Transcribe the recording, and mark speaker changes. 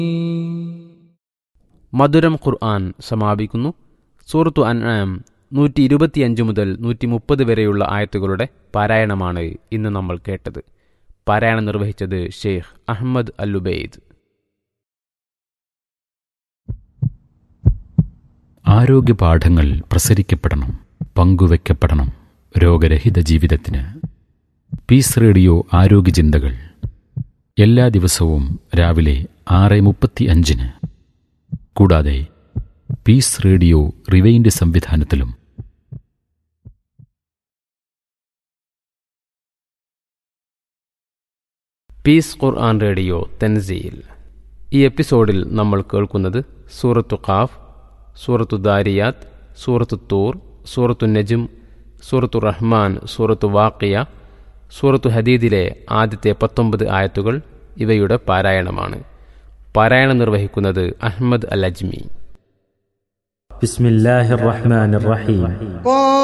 Speaker 1: മധുരം ഖുർആൻ സമാപിക്കുന്നു സൂറത്തു അൻആം നൂറ്റി ഇരുപത്തിയഞ്ച് മുതൽ നൂറ്റി മുപ്പത് വരെയുള്ള ആയത്തുകളുടെ പാരായണമാണ് ഇന്ന് നമ്മൾ കേട്ടത് പാരായണം നിർവഹിച്ചത് ഷെയ്ഖ് അഹമ്മദ് അല്ലുബെയ്ദ്
Speaker 2: ആരോഗ്യപാഠങ്ങൾ പ്രസരിക്കപ്പെടണം പങ്കുവെക്കപ്പെടണം രോഗരഹിത ജീവിതത്തിന് പീസ് റേഡിയോ ആരോഗ്യ ചിന്തകൾ എല്ലാ ദിവസവും രാവിലെ ആറ് മുപ്പത്തി അഞ്ചിന് കൂടാതെ പീസ് റേഡിയോ റിവൈൻഡ് സംവിധാനത്തിലും
Speaker 1: പീസ് ഖുർആൻ റേഡിയോ തെൻസീൽ ഈ എപ്പിസോഡിൽ നമ്മൾ കേൾക്കുന്നത് സൂറത്തു ഖാഫ് സൂറത്തു ദാരിയാത്ത് സൂറത്തു തൂർ സൂറത്തു നജും സൂറത്തു റഹ്മാൻ സൂറത്തു വാക്കിയ സൂറത്തു ഹദീദിലെ ആദ്യത്തെ പത്തൊമ്പത് ആയത്തുകൾ ഇവയുടെ പാരായണമാണ് പാരായണം നിർവഹിക്കുന്നത് അഹ്മദ് അൽ അജ്മി
Speaker 3: بسم الله الرحمن الرحيم